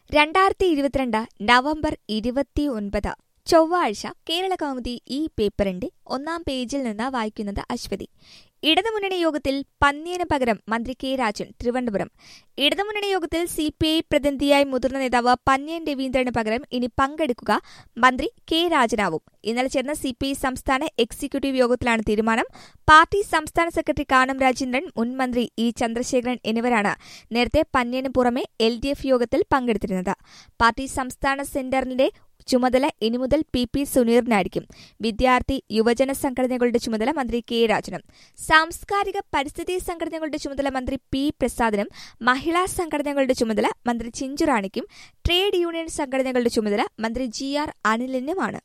രണ്ടായിരത്തി ഇരുപത്തിരണ്ട് നവംബർ ഇരുപത്തി ഒൻപത് ചൊവ്വാഴ്ച കേരള കൗമുദി ഈ പേപ്പറിന്റെ ഒന്നാം പേജിൽ നിന്ന് വായിക്കുന്നത് അശ്വതി ഇടതുമുന്നണി യോഗത്തിൽ പന്നിയന് പകരം മന്ത്രി കെ രാജൻ തിരുവനന്തപുരം ഇടതുമുന്നണി യോഗത്തിൽ സി പി ഐ പ്രതിനിധിയായി മുതിർന്ന നേതാവ് പന്ന്യൻ രവീന്ദ്രന് പകരം ഇനി പങ്കെടുക്കുക മന്ത്രി കെ രാജനാവും ഇന്നലെ ചേർന്ന സി പി ഐ സംസ്ഥാന എക്സിക്യൂട്ടീവ് യോഗത്തിലാണ് തീരുമാനം പാർട്ടി സംസ്ഥാന സെക്രട്ടറി കാനം രാജേന്ദ്രൻ മുൻ മന്ത്രി ഇ ചന്ദ്രശേഖരൻ എന്നിവരാണ് നേരത്തെ പന്ന്യന് പുറമെ എൽ ഡി എഫ് യോഗത്തിൽ പങ്കെടുത്തിരുന്നത് പാർട്ടി സംസ്ഥാന സെന്ററിന്റെ ചുമതല ഇനി മുതൽ പി പി സുനീറിനായിരിക്കും വിദ്യാർത്ഥി യുവജന സംഘടനകളുടെ ചുമതല മന്ത്രി കെ രാജനും സാംസ്കാരിക പരിസ്ഥിതി സംഘടനകളുടെ ചുമതല മന്ത്രി പി പ്രസാദിനും മഹിളാ സംഘടനകളുടെ ചുമതല മന്ത്രി ചിഞ്ചുറാണിക്കും ട്രേഡ് യൂണിയൻ സംഘടനകളുടെ ചുമതല മന്ത്രി ജി ആർ അനിലിനുമാണ്